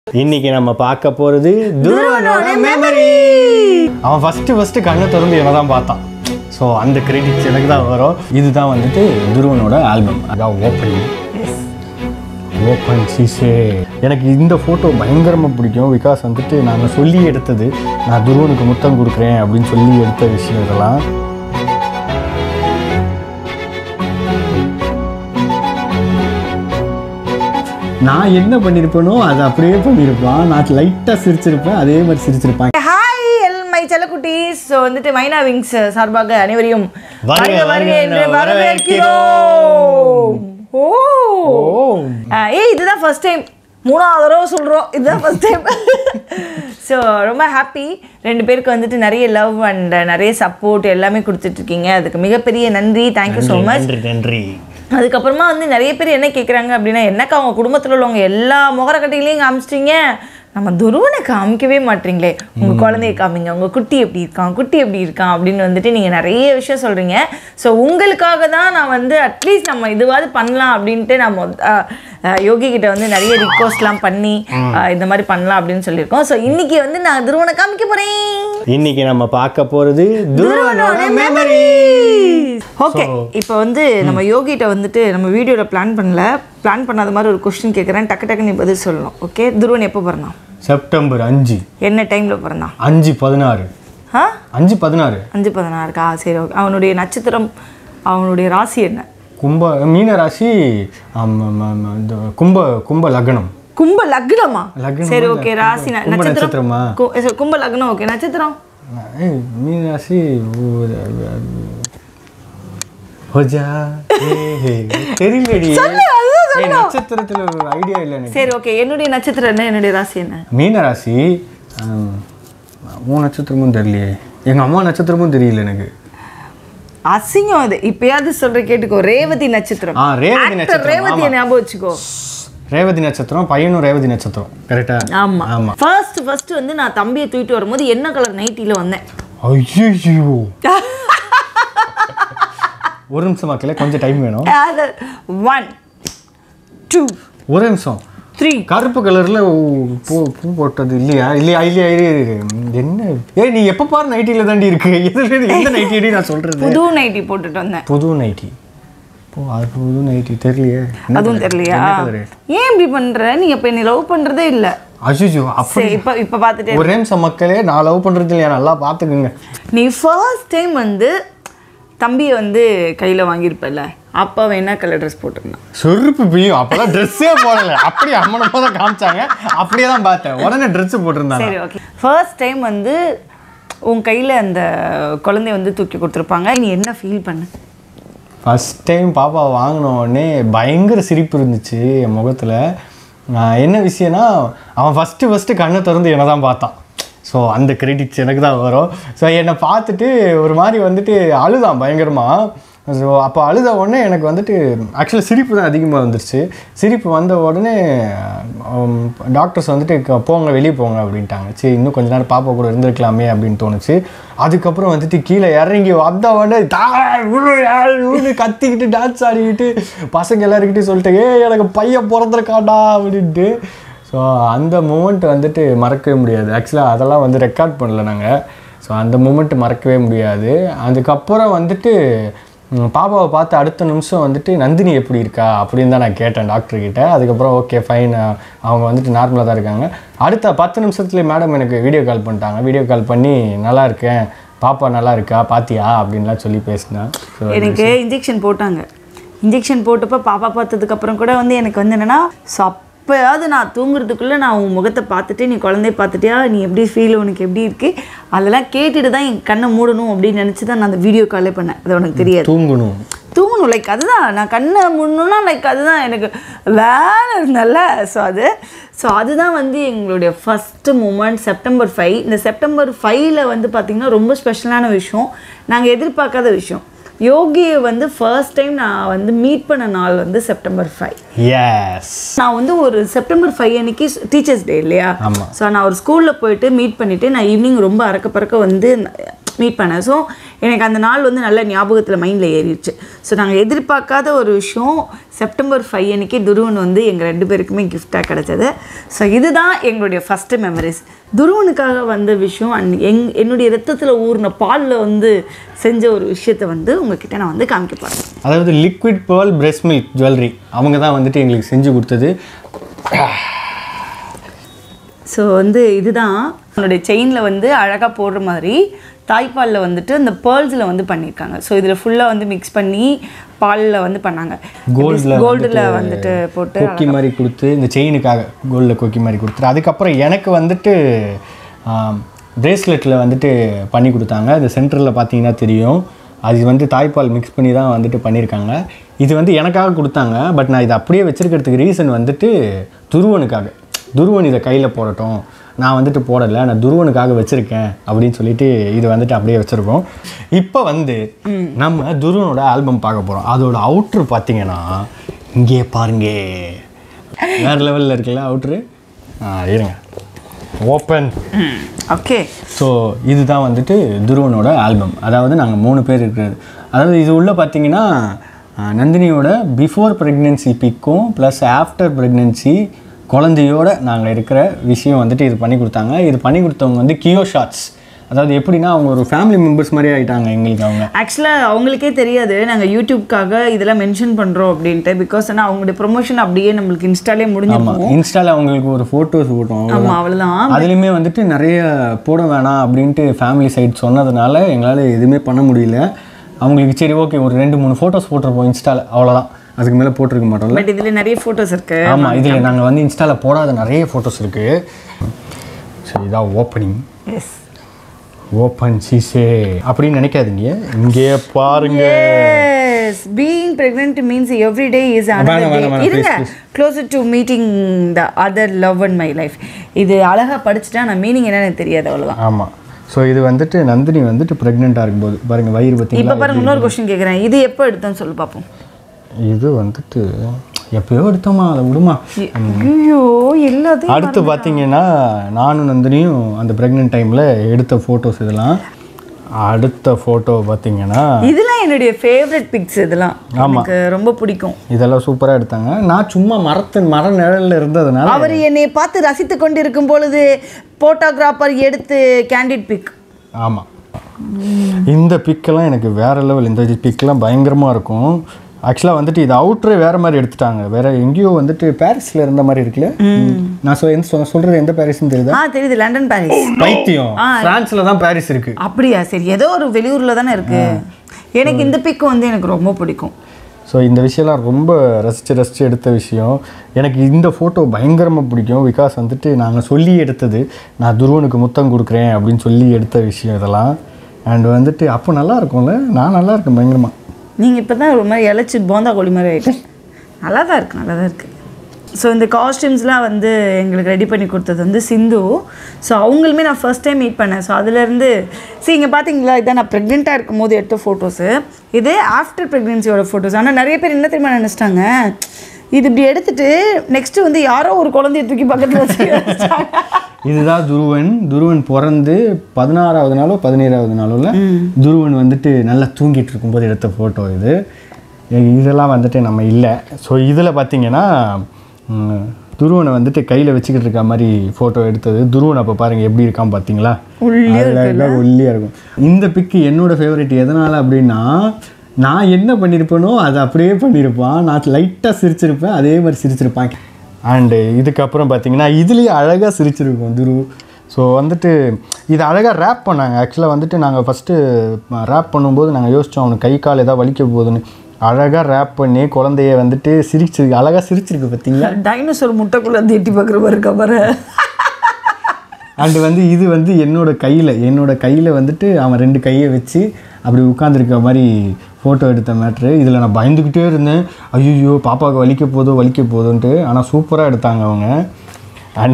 இன்னைக்கு நம்ம பார்க்க போறது துருவனோட மெமரி அவன் ஃபர்ஸ்ட் ஃபர்ஸ்ட் கண்ணை திறந்து என்ன தான் பார்த்தான் ஸோ அந்த கிரெடிட்ஸ் எனக்கு தான் வரும் இதுதான் வந்துட்டு துருவனோட ஆல்பம் அதான் ஓப்பனிங் ஓப்பன் சீசே எனக்கு இந்த ஃபோட்டோ பயங்கரமாக பிடிக்கும் பிகாஸ் வந்துட்டு நாங்கள் சொல்லி எடுத்தது நான் துருவனுக்கு முத்தம் கொடுக்குறேன் அப்படின்னு சொல்லி எடுத்த விஷயம் இதெல்லாம் நான் என்ன பண்ணியிருப்பேனோ அதை அப்படியே பண்ணியிருப்பான் நான் லைட்டாக சிரிச்சிருப்பேன் அதே மாதிரி சிரிச்சிருப்பான் ஹாய் எல் மை செல்லக்குட்டீஸ் ஸோ வந்துட்டு மைனா விங்ஸ் சார்பாக அனைவரையும் வருக, வருக, வருக வருக என்று என வரவேற்கிறோம் ஓ ஆஹ் ஏய் இதுதான் ஃபர்ஸ்ட் டைம் மூணாவது தடவை சொல்கிறோம் இதுதான் ஃபர்ஸ்ட் டைம் ஸோ ரொம்ப ஹாப்பி ரெண்டு பேருக்கு வந்துட்டு நிறைய லவ் அண்ட் நிறைய சப்போர்ட் எல்லாமே கொடுத்துட்ருக்கீங்க அதுக்கு மிகப்பெரிய நன்றி தேங்க்யூ ஸோ மச் நன்றி நன்றி அதுக்கப்புறமா வந்து நிறைய பேர் என்ன கேட்குறாங்க அப்படின்னா என்னக்கா அவங்க குடும்பத்தில் உள்ளவங்க எல்லா முகரக்கட்டையிலையும் காமிச்சிட்டீங்க நம்ம துருவனை காமிக்கவே மாட்டீங்களே உங்கள் குழந்தைய காமிங்க உங்கள் குட்டி எப்படி இருக்கான் குட்டி எப்படி இருக்கான் அப்படின்னு வந்துட்டு நீங்கள் நிறைய விஷயம் சொல்கிறீங்க ஸோ உங்களுக்காக தான் நான் வந்து அட்லீஸ்ட் நம்ம இதுவாது பண்ணலாம் அப்படின்ட்டு நான் மொத- அஹ், அஹ், யோகி கிட்ட வந்து நிறைய ரிக்வஸ்ட்லாம் பண்ணி அஹ், இந்த மாதிரி பண்ணலாம் அப்படின்னு சொல்லியிருக்கோம் ஸோ இன்னைக்கு வந்து நான் துருவனை காமிக்க போகிறேன் இன்னைக்கு நம்ம பார்க்க போறது துருவனோட மெமரி ஓகே இப்போ வந்து நம்ம யோகிட்ட வந்துட்டு நம்ம வீடியோவில் பிளான் பண்ணல பிளான் பண்ணாத மாதிரி ஒரு கொஸ்டின் கேட்குறேன் டக்கு டக்கு நீ பதில் சொல்லணும் ஓகே துருவன் எப்போ பிறந்தான் செப்டம்பர் அஞ்சு என்ன டைமில் பிறந்தான் அஞ்சு பதினாறு ஆ அஞ்சு பதினாறு அஞ்சு பதினாறுக்கா சரி ஓகே அவனுடைய நட்சத்திரம் அவனுடைய ராசி என்ன கும்ப மீன ராசி ஆம், ஆம், ஆம், இந்த கும்ப கும்ப லக்னம் கும்ப லக்னமா லக்னம் சரி இல்ல, ஓகே ராசி ந- கும்ப நட்சத்திரம் நட்சத்திரமா? கு- சரி, கும்ப லக்னம் ஓகே நட்சத்திரம் ஏய், மீன ராசி ஊ- ஹோஜா ஏய், தெரியலடி ஏய், நட்சத்திரத்துல ஒரு ஐடியா இல்லை எனக்கு சரி ஓகே என்னுடைய நட்சத்திரம் என்ன என்னுடைய ராசி என்ன மீன ராசி ஆம், உன் நட்சத்திரமும் தெரியலையே எங்க அம்மா நட்சத்திரமும் தெரியல எனக்கு அசிங்கம் அது இப்பயாவது சொல்ற கேட்டுக்கோ ரேவதி நட்சத்திரம் ஆ ரேவதி Actor நட்சத்திரம் ரேவதியை ஆமா. ஞாபகம் வச்சுக்கோ ரேவதி நட்சத்திரம் பையனும் ரேவதி நட்சத்திரம் கரெக்டா ஆமா ஆமா ஃபர்ஸ்ட் ஃபர்ஸ்ட் வந்து நான் தம்பியை தூக்கிட்டு வரும்போது என்ன கலர் நைட்டில வந்தேன் ஐயோ ஒரு நிமிஷம் மக்களே கொஞ்சம் டைம் வேணும் ஒன் டூ ஒரு நிமிஷம் த்ரீ கருப்பு கலர்ல பூ பூ போட்டது இல்லையா இல்லையா இல்லையா இரு, இரு, இரு. என்ன ஏய் நீ எப்ப பாரு நைட்டில தாண்டி இருக்கு எதுல எந்த நைட்டி அடி நான் சொல்றது புது நைட்டி போட்டுட்டு வந்தேன் புது நைட்டி ஓ அது புது நைட்டி தெரியலையே என்ன அதுவும் colour? தெரியலையா என்ன colour? ஏன் இப்படி பண்ற நீ அப்ப என்னை லவ் பண்றதே இல்ல அய்யோ அப்படி சரி இப்ப இப்ப பார்த்துட்டே ஒரு நிமிஷம் மக்களே நான் லவ் பண்றது இல்லையா நல்லா பாத்துக்குங்க நீ ஃபர்ஸ்ட் டைம் வந்து தம்பியை வந்து கையில வாங்கியிருப்பல அப்ப அவன் என்ன கலர் ட்ரெஸ் போட்டிருந்தான் செருப்பு பியும் அப்பெல்லாம் ட்ரெஸ்ஸே போடல அப்படியே அம்மனப்போ தான் காமிச்சாங்க அப்படியே தான் பார்த்தேன் உடனே ட்ரெஸ் போட்டிருந்தாங்க சரி ஓகே ஃபர்ஸ்ட் டைம் வந்து உன் கையில அந்த குழந்தைய வந்து தூக்கி கொடுத்துருப்பாங்க நீ என்ன ஃபீல் பண்ண ஃபஸ்ட் டைம் பாப்பா வாங்கின உடனே பயங்கர சிரிப்பு இருந்துச்சு என் முகத்தில் என்ன விஷயம்னா அவன் ஃபஸ்ட்டு ஃபஸ்ட்டு கண்ணை திறந்து என்னை தான் பார்த்தான் ஸோ அந்த கிரெடிட்ஸ் எனக்கு தான் வரும் ஸோ என்னை பார்த்துட்டு ஒரு மாதிரி வந்துட்டு அழுதான் பயங்கரமாக ஸோ அப்போ அழுத உடனே எனக்கு வந்துட்டு ஆக்சுவலாக சிரிப்பு தான் அதிகமாக வந்துருச்சு சிரிப்பு வந்த உடனே டாக்டர்ஸ் வந்துட்டு "க- போங்க வெளியே போங்க அப்படின்ட்டாங்க சரி இன்னும் கொஞ்ச நேரம் பாப்பா கூட இருந்திருக்கலாமே அப்படின்னு தோணுச்சு அதுக்கப்புறம் வந்துட்டு கீழே இறங்கி வந்த உடனே தா உரு, ஆ, உருன்னு கத்திக்கிட்டு டான்ஸ் ஆடிக்கிட்டு பசங்க எல்லாருக்கிட்டையும் சொல்லிட்டு ஏ எனக்கு பையன் பிறந்திருக்காண்டா அப்படின்ட்டு ஸோ அந்த மூமெண்ட் வந்துட்டு மறக்கவே முடியாது ஆக்சுவலாக அதெல்லாம் வந்து ரெக்கார்ட் பண்ணல நாங்கள் ஸோ அந்த மூமெண்ட் மறக்கவே முடியாது அதுக்கப்புறம் வந்துட்டு ம், பாப்பாவை பார்த்து அடுத்த நிமிஷம் வந்துட்டு நந்தினி எப்படி இருக்கா அப்படின்னு தான் நான் கேட்டேன் டாக்டர் கிட்ட அதுக்கப்புறம் ஓகே ஃபைன் அவங்க வந்துட்டு நார்மலாக தான் இருக்காங்க அடுத்த பத்து நிமிஷத்துலேயே மேடம் எனக்கு வீடியோ கால் பண்ணிட்டாங்க வீடியோ கால் பண்ணி நல்லா இருக்கேன் பாப்பா நல்லா இருக்கா பாத்தியா அப்படின்லாம் சொல்லி பேசினேன் ஸோ எனக்கு இன்ஜெக்ஷன் போட்டாங்க இன்ஜெக்ஷன் போட்டப்போ பாப்பா பார்த்ததுக்கு அப்புறம் கூட வந்து எனக்கு வந்து என்னன்னா ஸோ அப்போயாவது நான் தூங்குறதுக்குள்ளே நான் உன் முகத்தை பார்த்துட்டு நீ குழந்தைய பார்த்துட்டியா நீ எப்படி ஃபீல் உனக்கு எப்படி இருக்கு அதெல்லாம் கேட்டுட்டு தான் என் கண்ணை மூடணும் அப்படின்னு நினச்சி தான் நான் அந்த வீடியோ காலே பண்ணேன் அது உனக்கு தெரியாது தூங்கணும் தூங்கணும் லைக் அதுதான் நான் கண்ணை முடணும்னா லைக் அதுதான் எனக்கு வேலை இருந்தல்ல ஸோ அது ஸோ அதுதான் வந்து எங்களுடைய ஃபஸ்ட்டு மூமெண்ட் செப்டம்பர் ஃபைவ் இந்த செப்டம்பர் ஃபைவ்ல வந்து பார்த்திங்கன்னா ரொம்ப ஸ்பெஷலான விஷயம் நாங்கள் எதிர்பார்க்காத விஷயம் யோகியை வந்து ஃபர்ஸ்ட் டைம் நான் வந்து மீட் பண்ண நாள் வந்து செப்டம்பர் ஃபைவ் எஸ் நான் வந்து ஒரு செப்டம்பர் ஃபைவ் அன்னைக்கு டீச்சர்ஸ் டே இல்லையா ஆமா. ஸோ நான் ஒரு ஸ்கூலில் போயிட்டு மீட் பண்ணிவிட்டு நான் ஈவினிங் ரொம்ப அறக்க பறக்க வந்து மீட் பண்ணேன் ஸோ எனக்கு அந்த நாள் வந்து நல்ல ஞாபகத்தில் மைண்டில் ஏறிடுச்சு ஸோ நாங்கள் எதிர்பார்க்காத ஒரு விஷயம் செப்டம்பர் ஃபைவ் அன்னைக்கு துருவன் வந்து எங்கள் ரெண்டு பேருக்குமே கிஃப்டாக கிடச்சது ஸோ இதுதான் எங்களுடைய ஃபஸ்ட்டு மெமரிஸ் துருவனுக்காக வந்த விஷயம் அண்ட் எங் என்னுடைய ரத்தத்தில் ஊறின பாலில் வந்து செஞ்ச ஒரு விஷயத்தை வந்து உங்ககிட்ட நான் வந்து காமிக்க போகிறேன் அதாவது liquid pearl breast milk jewellery அவங்க தான் வந்துட்டு எங்களுக்கு செஞ்சு கொடுத்தது ஸோ வந்து இதுதான் என்னுடைய செயினில் வந்து அழகாக போடுற மாதிரி தாய்ப்பாலில் வந்துட்டு அந்த பேர்ல்ஸில் வந்து பண்ணியிருக்காங்க ஸோ இதில் ஃபுல்லாக வந்து மிக்ஸ் பண்ணி பாலில் வந்து பண்ணாங்க கோல்டில் கோல்டில் வந்துட்டு போட்டு கொக்கி மாதிரி கொடுத்து இந்த செயினுக்காக கோல்டில் கொக்கி மாதிரி கொடுத்துட்டு அதுக்கப்புறம் எனக்கு வந்துட்டு பிரேஸ்லெட்டில் வந்துட்டு பண்ணி கொடுத்தாங்க அது சென்டரில் பார்த்தீங்கன்னா தெரியும் அது வந்து தாய்ப்பால் மிக்ஸ் பண்ணி தான் வந்துட்டு பண்ணியிருக்காங்க இது வந்து எனக்காக கொடுத்தாங்க பட் நான் இதை அப்படியே வச்சிருக்கிறதுக்கு ரீசன் வந்துட்டு துருவனுக்காக துருவன் இதை கையில் போடட்டும் நான் வந்துட்டு போடலை நான் துருவனுக்காக வச்சுருக்கேன் அப்படின்னு சொல்லிட்டு இது வந்துட்டு அப்படியே வச்சுருக்கோம் இப்போ வந்து நம்ம துருவனோட ஆல்பம் பார்க்க போகிறோம் அதோட அவுட்ரு பார்த்தீங்கன்னா இங்கே பாருங்க வேற லெவலில் இருக்குல்ல அவுட்ரு இருங்க ஓப்பன் ஓகே ஸோ இதுதான் வந்துட்டு துருவனோட ஆல்பம் அதாவது நாங்கள் மூணு பேர் இருக்கிறது அதாவது இது உள்ள பார்த்தீங்கன்னா அஹ், நந்தினியோட பிஃபோர் ப்ரெக்னென்சி பிக்கும் ப்ளஸ் ஆஃப்டர் ப்ரெக்னென்சி குழந்தையோட நாங்கள் இருக்கிற விஷயம் வந்துட்டு இது பண்ணி கொடுத்தாங்க இது பண்ணி கொடுத்தவங்க வந்து கியோ ஷாட்ஸ் அதாவது எப்படின்னா அவங்க ஒரு ஃபேமிலி மெம்பர்ஸ் மாதிரி ஆயிட்டாங்க எங்களுக்கு அவங்க ஆக்சுவலாக அவங்களுக்கே தெரியாது நாங்கள் யூடியூப்காக இதெல்லாம் மென்ஷன் பண்ணுறோம் அப்படின்ட்டு பிகாஸ் ஆனால் அவங்களுடைய ப்ரொமோஷன் அப்படியே நம்மளுக்கு இன்ஸ்டாலே முடிஞ்சிருக்கும் ஆமாம் இன்ஸ்டாவில் அவங்களுக்கு ஒரு ஃபோட்டோஸ் போட்டோம் ஆமாம் அவ்வளோதான் அதுலேயுமே வந்துட்டு நிறைய போட வேணாம் அப்படின்ட்டு ஃபேமிலி சைட் சொன்னதுனால எங்களால் எதுவுமே பண்ண முடியல அவங்களுக்கு சரி ஓகே ஒரு ரெண்டு மூணு ஃபோட்டோஸ் போட்டிருப்போம் இன்ஸ்டாவில் அவ்வளோதான் அதுக்கு மேலே போட்டிருக்க மாட்டோம்ல பட் இதில் நிறைய ஃபோட்டோஸ் இருக்கு ஆமாம் இதில் நாங்கள் வந்து இன்ஸ்டாவில் போடாத நிறைய ஃபோட்டோஸ் இருக்குது சரி இதான் ஓப்பனிங் எஸ் ஓப்பன் சீசே அப்படின்னு நினைக்காதீங்க இங்கே பாருங்க yes being pregnant means every day is வேணாம், வேணாம், வேணாம், இருங்க please, closer to meeting the other love and my life இது அழகா படிச்சுட்டா நான் மீனிங் என்னன்னு எனக்கு தெரியாது அவ்வளவுதான் ஆமாம் ஸோ இது வந்துட்டு நந்தினி வந்துட்டு ப்ரெக்னெண்ட்டாக இருக்கும்போது பாருங்கள் வயிறு இப்போ பார்த்தீங்களா பாருங்க இன்னொரு கொஸ்டின் கேட்குறேன் இது எப்போ எடுத்தேன்னு சொல்லி பார்ப்போம் இது வந்துட்டு எப்பயோ எடுத்தோமா அதை விடுமா ஐயோ எல்லாத்தையும் அடுத்து பார்த்தீங்கன்னா நானும் நந்தினியும் அந்த ப்ரெக்னென்ட் டைமில் எடுத்த ஃபோட்டோஸ் இதெல்லாம் அடுத்த ஃபோட்டோ பார்த்தீங்கன்னா இதெல்லாம் என்னுடைய ஃபேவரட் பிக்ஸ் இதெல்லாம் எனக்கு ரொம்ப பிடிக்கும் இதெல்லாம் சூப்பராக எடுத்தாங்க நான் சும்மா மரத்து மர நிழலில் இருந்ததுனால அவர் என்னை பார்த்து ரசித்து கொண்டு இருக்கும் பொழுது போட்டோகிராஃபர் எடுத்து கேண்டிட் பிக் ஆமாம் இந்த பிக்கெல்லாம் எனக்கு வேறு லெவல் இந்த பிக்கெல்லாம் பயங்கரமாக இருக்கும் ஆக்சுவலாக வந்துட்டு இது அவுட்ரே வேறு மாதிரி எடுத்துட்டாங்க வேற எங்கேயோ வந்துட்டு பாரிஸில் இருந்த மாதிரி இருக்குல்ல நான் சொல் எந்த சொல் சொல்கிறது எந்த பாரிஸ்னு தெரியுதா ஆ தெரியுது லண்டன் பாரிஸ் பைத்தியம் ஃப்ரான்ஸில் தான் பாரிஸ் இருக்குது அப்படியா சரி ஏதோ ஒரு வெளியூர்ல தானே இருக்கு எனக்கு இந்த பிக் வந்து எனக்கு ரொம்ப பிடிக்கும் ஸோ இந்த விஷயம்லாம் ரொம்ப ரசித்து ரசித்து எடுத்த விஷயம் எனக்கு இந்த ஃபோட்டோ பயங்கரமாக பிடிக்கும் பிகாஸ் வந்துட்டு நாங்கள் சொல்லி எடுத்தது நான் துருவனுக்கு முத்தம் கொடுக்குறேன் அப்படின்னு சொல்லி எடுத்த விஷயம் இதெல்லாம் அண்ட் வந்துட்டு அப்போ நல்லா இருக்கும்ல நான் நல்லா இருக்கேன் பயங்கரமாக நீங்க இப்போ தான் ஒரு மாதிரி இழைச்சி போந்தா கோழி மாதிரி ஆயிட்டேன் நல்லா தான் இருக்கு நல்லா தான் இருக்கு ஸோ இந்த காஸ்டியூம்ஸ்லாம் வந்து எங்களுக்கு ரெடி பண்ணி கொடுத்தது வந்து சிந்து ஸோ அவங்களுமே நான் ஃபர்ஸ்ட் டைம் மீட் பண்ணேன் ஸோ அதுலேருந்து சரி இங்கே பார்த்தீங்களா இதான் நான் ப்ரெக்னெண்ட்டாக இருக்கும் போது எடுத்த ஃபோட்டோஸு இது ஆஃப்டர் ப்ரெக்னென்சியோட ஃபோட்டோஸ் ஆனால் நிறைய பேர் என்ன தெரியுமா நினச்சிட்டாங்க இது இப்படி எடுத்துட்டு நெக்ஸ்ட்டு வந்து யாரோ ஒரு குழந்தைய தூக்கி பக்கத்தில் வச்சு இதுதான் துருவன் துருவன் பிறந்து பதினாறாவது நாளோ பதினேழாவது நாளோல துருவன் வந்துட்டு நல்லா தூங்கிட்டு இருக்கும்போது எடுத்த ஃபோட்டோ இது இதெல்லாம் வந்துட்டு நம்ம இல்லை ஸோ இதில் பார்த்தீங்கன்னா ம், துருவனை வந்துட்டு கையில் வச்சுக்கிட்டு இருக்க மாதிரி ஃபோட்டோ எடுத்தது துருவன் அப்போ பாருங்கள் எப்படி இருக்கான் பார்த்தீங்களா அழகாக ஒல்லியாக இருக்கும் இந்த பிக்கு என்னோட ஃபேவரட் எதனால் அப்படின்னா நான் என்ன பண்ணியிருப்பேனோ அதை அப்படியே பண்ணியிருப்பான் நான் லைட்டாக சிரிச்சிருப்பேன் அதே மாதிரி சிரிச்சிருப்பான் அண்டு இதுக்கப்புறம் பார்த்தீங்கன்னா இதுலேயே அழகாக சிரிச்சிருக்கோம் துரு ஸோ வந்துட்டு இது அழகாக ரேப் பண்ணாங்க ஆக்சுவலாக வந்துட்டு நாங்கள் ஃபஸ்ட்டு ரேப் பண்ணும்போது நாங்கள் யோசித்தோம் அவனுக்கு கை கால் ஏதாவது வலிக்க போகுதுன்னு அழகாக ரேப் பண்ணி குழந்தைய வந்துட்டு சிரிச்சு அழகாக சிரிச்சிருக்கு பார்த்தீங்களா டைனோசர் முட்டைக்குள்ளே வந்து எட்டி பார்க்குற மாதிரி இருக்கா பாரு அண்டு வந்து இது வந்து என்னோட கையில் என்னோட கையில் வந்துட்டு அவன் ரெண்டு கையை வச்சு அப்படி உட்காந்துருக்க மாதிரி ஃபோட்டோ எடுத்த மேட்ரு இதில் நான் பயந்துக்கிட்டே இருந்தேன் ஐயோ பாப்பாவுக்கு வலிக்க போதோ வலிக்க போதோன்ட்டு ஆனால் சூப்பராக எடுத்தாங்க அவங்க அண்ட்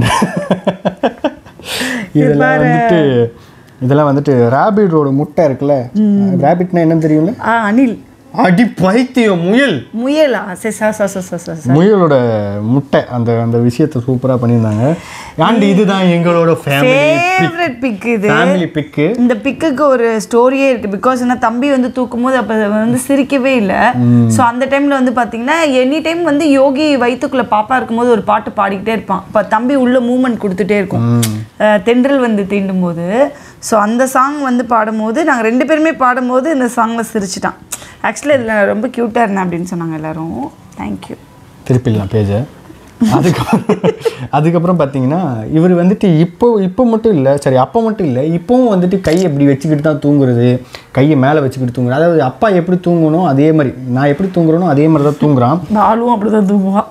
இதெல்லாம் வந்துட்டு இதெல்லாம் வந்துட்டு ரேபிட்டோட முட்டை இருக்குல்ல ரேபிட்னா என்னன்னு தெரியும்ல ஆ அனில் அடி பைத்தியம் முயல் முயலா சரி sir sir sir sir sir முயலோட முட்டை அந்த அந்த விஷயத்தை சூப்பராக பண்ணியிருந்தாங்க அண்ட் இதுதான் எங்களோட ஃபேமிலி ஃபேவரட் பிக் இது ஃபேமிலி பிக்கு இந்த பிக்குக்கு ஒரு ஸ்டோரியே இருக்கு பிகாஸ் என்ன தம்பி வந்து தூக்கும் போது அப்போ வந்து சிரிக்கவே இல்லை ஸோ அந்த டைம்ல வந்து பார்த்தீங்கன்னா எனி டைம் வந்து யோகி வயிற்றுக்குள்ள பாப்பா இருக்கும்போது ஒரு பாட்டு பாடிக்கிட்டே இருப்பான் இப்போ தம்பி உள்ள மூமெண்ட் கொடுத்துட்டே இருக்கும் அஹ் தென்றல் வந்து தீண்டும் போது ஸோ அந்த சாங் வந்து பாடும்போது நாங்கள் ரெண்டு பேருமே பாடும்போது இந்த சாங்கில் சிரிச்சிட்டான் ஆக்சுவலி இதில் ரொம்ப க்யூட்டாக இருந்தேன் அப்படின்னு சொன்னாங்க எல்லாரும் தேங்க்யூ திருப்பிடலாம் பேஜை அதுக்கப்புறம் அதுக்கப்புறம் பார்த்தீங்கன்னா இவர் வந்துட்டு இப்போ இப்போ மட்டும் இல்லை சரி அப்போ மட்டும் இல்லை இப்போவும் வந்துட்டு கையை இப்படி வச்சுக்கிட்டு தான் தூங்குறது கையை மேலே வச்சுக்கிட்டு தூங்குறது அதாவது அப்பா எப்படி தூங்கணும் அதே மாதிரி நான் எப்படி தூங்குறேனோ அதே மாதிரி தான் தூங்குறான் பாலும் அப்படி தான் தூங்குவான்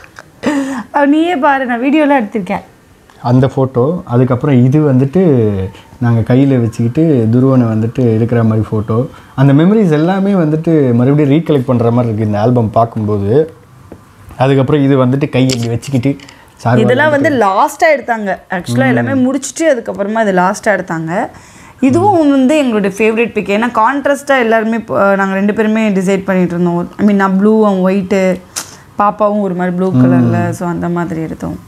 அவ நீயே பாரு நான் வீடியோலாம் எடுத்திருக்கேன் அந்த ஃபோட்டோ அதுக்கப்புறம் இது வந்துட்டு நாங்கள் கையில் வச்சுக்கிட்டு துருவனை வந்துட்டு இருக்கிற மாதிரி ஃபோட்டோ அந்த மெமரிஸ் எல்லாமே வந்துட்டு மறுபடியும் ரீகலெக்ட் பண்ணுற மாதிரி இருக்குது இந்த ஆல்பம் பார்க்கும்போது அதுக்கப்புறம் இது வந்துட்டு கை இப்படி வச்சுக்கிட்டு சார் இதெல்லாம் வந்து லாஸ்ட்டாக எடுத்தாங்க ஆக்சுவலாக எல்லாமே முடிச்சுட்டு அதுக்கப்புறமா இது லாஸ்ட்டாக எடுத்தாங்க இதுவும் வந்து எங்களுடைய ஃபேவரட் பிக் ஏன்னா கான்ட்ராஸ்ட்டாக எல்லாருமே நாங்கள் ரெண்டு பேருமே டிசைட் பண்ணிட்டு இருந்தோம் ஐ மீன் நான் ப்ளூ அவன் ஒயிட்டு பாப்பாவும் ஒரு மாதிரி ப்ளூ கலரில் ஸோ அந்த மாதிரி எடுத்தோம்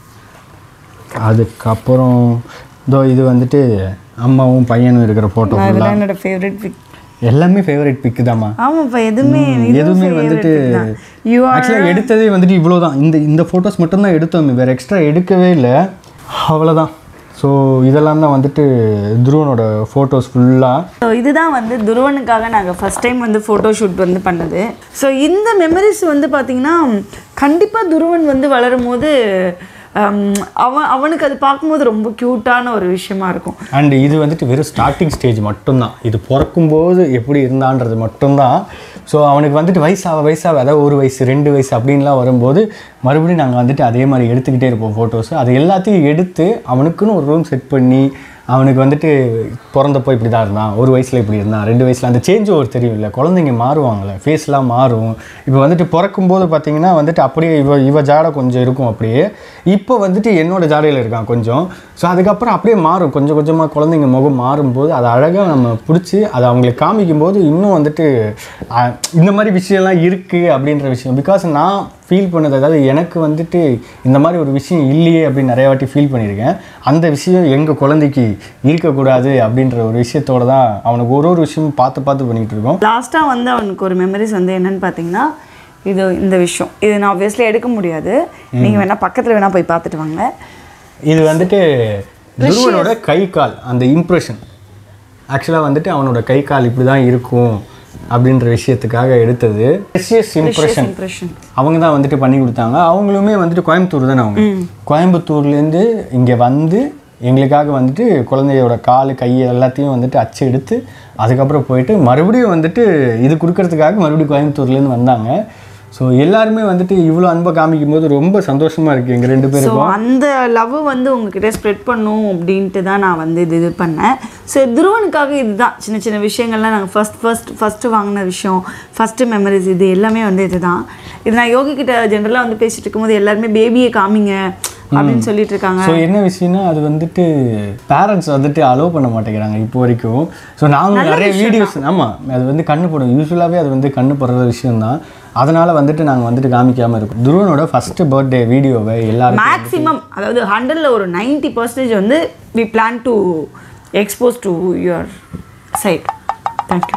அதுக்கப்புறம் இதோ இது வந்துட்டு அம்மாவும் பையனும் இருக்கிற ஃபோட்டோ ஃபுல்லாக அதெல்லாம் என்னோட ஃபேவரட் பிக் எல்லாமே ஃபேவரட் பிக்கு தாம்மா ஆமாப்பா எதுவுமே எதுவுமே வந்துட்டு யூ ஆக்சுவலாக எடுத்ததே வந்துட்டு இவ்வளோ தான் இந்த இந்த ஃபோட்டோஸ் மட்டும்தான் எடுத்தோம் வேறு எக்ஸ்ட்ரா எடுக்கவே இல்லை அவ்வளோதான் ஸோ இதெல்லாம் தான் வந்துட்டு துருவனோட ஃபோட்டோஸ் ஃபுல்லாக ஸோ இதுதான் வந்து துருவனுக்காக நாங்கள் ஃபஸ்ட் டைம் வந்து ஃபோட்டோ ஷூட் வந்து பண்ணது ஸோ இந்த மெமரிஸ் வந்து பார்த்திங்கன்னா கண்டிப்பாக துருவன் வந்து வளரும் போது ஹம், அவன் அவனுக்கு அது பார்க்கும்போது ரொம்ப க்யூட்டான ஒரு விஷயமா இருக்கும் அண்ட் இது வந்துட்டு வெறும் ஸ்டார்டிங் ஸ்டேஜ் மட்டும்தான் இது பிறக்கும்போது எப்படி இருந்தான்றது மட்டும்தான் ஸோ அவனுக்கு வந்துட்டு வயசாக வயசாக அதாவது ஒரு வயசு ரெண்டு வயசு அப்படின்லாம் வரும்போது மறுபடியும் நாங்கள் வந்துட்டு அதே மாதிரி எடுத்துக்கிட்டே இருப்போம் ஃபோட்டோஸ் அது எல்லாத்தையும் எடுத்து அவனுக்குன்னு ஒரு ரூம் செட் பண்ணி அவனுக்கு வந்துட்டு பிறந்தப்போ இப்படி தான் இருந்தான் ஒரு வயசில் இப்படி இருந்தான் ரெண்டு வயசில் அந்த சேஞ்ச் ஓவர் தெரியும் இல்லை குழந்தைங்க மாறுவாங்கள்ல ஃபேஸ்லாம் மாறும் இப்போ வந்துட்டு பிறக்கும்போது பார்த்தீங்கன்னா வந்துட்டு அப்படியே இவ இவ ஜாடை கொஞ்சம் இருக்கும் அப்படியே இப்போ வந்துட்டு என்னோட ஜாடையில் இருக்கான் கொஞ்சம் ஸோ அதுக்கப்புறம் அப்படியே மாறும் கொஞ்சம் கொஞ்சமாக குழந்தைங்க முகம் மாறும்போது அதை அழகாக நம்ம பிடிச்சி அதை அவங்களுக்கு காமிக்கும்போது இன்னும் வந்துட்டு அஹ், இந்த மாதிரி விஷயம்லாம் இருக்குது அப்படின்ற விஷயம் பிகாஸ் நான் ஃபீல் பண்ணது அதாவது எனக்கு வந்துட்டு இந்த மாதிரி ஒரு விஷயம் இல்லையே அப்படின்னு நிறைய வாட்டி ஃபீல் பண்ணியிருக்கேன் அந்த விஷயம் எங்கள் குழந்தைக்கு இருக்கக்கூடாது அப்படின்ற ஒரு விஷயத்தோட தான் அவனுக்கு ஒரு ஒரு விஷயமும் பார்த்து பார்த்து பண்ணிகிட்டு இருக்கோம் லாஸ்ட்டாக வந்து அவனுக்கு ஒரு மெமரிஸ் வந்து என்னன்னு பார்த்தீங்கன்னா இது இந்த விஷயம் இது நான் ஆப்வியஸ்லி எடுக்க முடியாது நீங்கள் வேணால் பக்கத்தில் வேணால் போய் பார்த்துட்டு வாங்க இது வந்துட்டு துருவனோட கை கால் அந்த இம்ப்ரெஷன் ஆக்சுவலாக வந்துட்டு அவனோட கை கால் இப்படி தான் இருக்கும் அப்படின்ற விஷயத்துக்காக எடுத்தது ப்ரெஷியஸ் இம்ப்ரெஷன் இம்ப்ரெஷன் அவங்க தான் வந்துட்டு பண்ணி கொடுத்தாங்க அவங்களுமே வந்துட்டு கோயம்புத்தூர் தானே அவங்க கோயம்புத்தூர்லேருந்து இங்கே வந்து எங்களுக்காக வந்துட்டு குழந்தையோட கால் கை எல்லாத்தையும் வந்துட்டு அச்சு எடுத்து அதுக்கப்புறம் போயிட்டு மறுபடியும் வந்துட்டு இது கொடுக்கறதுக்காக மறுபடியும் கோயம்புத்தூர்லேருந்து வந்தாங்க ஸோ எல்லாருமே வந்துட்டு இவ்வளோ அன்பை காமிக்கும் போது ரொம்ப சந்தோஷமாக இருக்குது எங்கள் ரெண்டு ஸோ பேருக்கும் அந்த லவ் வந்து உங்ககிட்ட ஸ்ப்ரெட் பண்ணும் அப்படின்ட்டு தான் நான் வந்து இது இது பண்ணேன் ஸோ துருவனுக்காக இதுதான் சின்ன சின்ன விஷயங்கள்லாம் நாங்கள் ஃபஸ்ட் ஃபஸ்ட் ஃபஸ்ட்டு வாங்கின விஷயம் ஃபஸ்ட்டு மெமரிஸ் இது எல்லாமே வந்து இதுதான் இது நான் யோகி கிட்ட ஜென்ரலாக வந்து பேசிட்டு இருக்கும்போது எல்லாருமே பேபியை காமிங்க அப்படின்னு சொல்லிட்டு இருக்காங்க ஸோ என்ன விஷயம்னா அது வந்துட்டு பேரண்ட்ஸ் வந்துட்டு அலோவ் பண்ண மாட்டேங்கிறாங்க இப்போ வரைக்கும் ஸோ நாங்கள் நிறைய வீடியோஸ் ஆமாம் அது வந்து கண்ணு போடும் யூஸ்வலாகவே அது வந்து கண்ணு போடுற விஷயம்தான் அதனால் வந்துட்டு நாங்கள் வந்துட்டு காமிக்காமல் இருக்கோம் துருவனோட ஃபஸ்ட்டு பர்த்டே வீடியோவை எல்லாரும் மேக்ஸிமம் அதாவது ஹண்ட்ரடில் ஒரு நைன்டி பர்சன்டேஜ் வந்து we plan to expose to your side thank you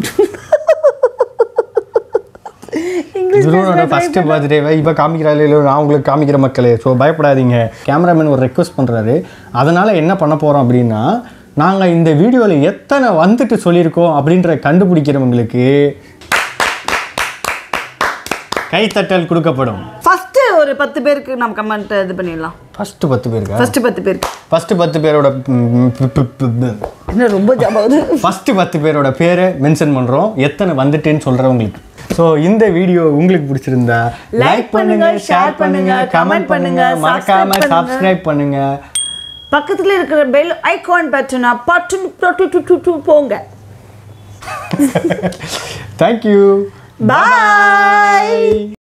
துருவனோட ஃபஸ்ட்டு பர்த்டேவை இப்போ காமிக்கிறாரு இல்லை நான் உங்களுக்கு காமிக்கிற மக்களே ஸோ பயப்படாதீங்க கேமராமேன் ஒரு ரெக்வஸ்ட் பண்ணுறாரு அதனால் என்ன பண்ண போகிறோம் அப்படின்னா நாங்கள் இந்த வீடியோவில் எத்தனை வந்துட்டு சொல்லியிருக்கோம் அப்படின்ற கண்டுபிடிக்கிறவங்களுக்கு கைத்தட்டல் கொடுக்கப்படும் ஃபஸ்ட்டு ஒரு பத்து பேருக்கு நம்ம கமெண்ட் இது பண்ணிடலாம் ஃபஸ்ட்டு பத்து பேருக்கா ஃபஸ்ட்டு பத்து பேருக்கு ஃபஸ்ட்டு பத்து பேரோட என்ன ரொம்ப ஜாபாவது ஃபஸ்ட்டு பத்து பேரோட பேரை மென்ஷன் பண்ணுறோம் எத்தனை வந்துட்டேன்னு சொல்கிறவங்களுக்கு ஸோ இந்த வீடியோ உங்களுக்கு பிடிச்சிருந்தா லைக் பண்ணுங்க ஷேர் பண்ணுங்க கமெண்ட் பண்ணுங்க மறக்காம சப்ஸ்கிரைப் பண்ணுங்க பக்கத்தில் இருக்கிற பெல் ஐகான் பட்டனா பட்டு போங்க தேங்க்யூ பாய்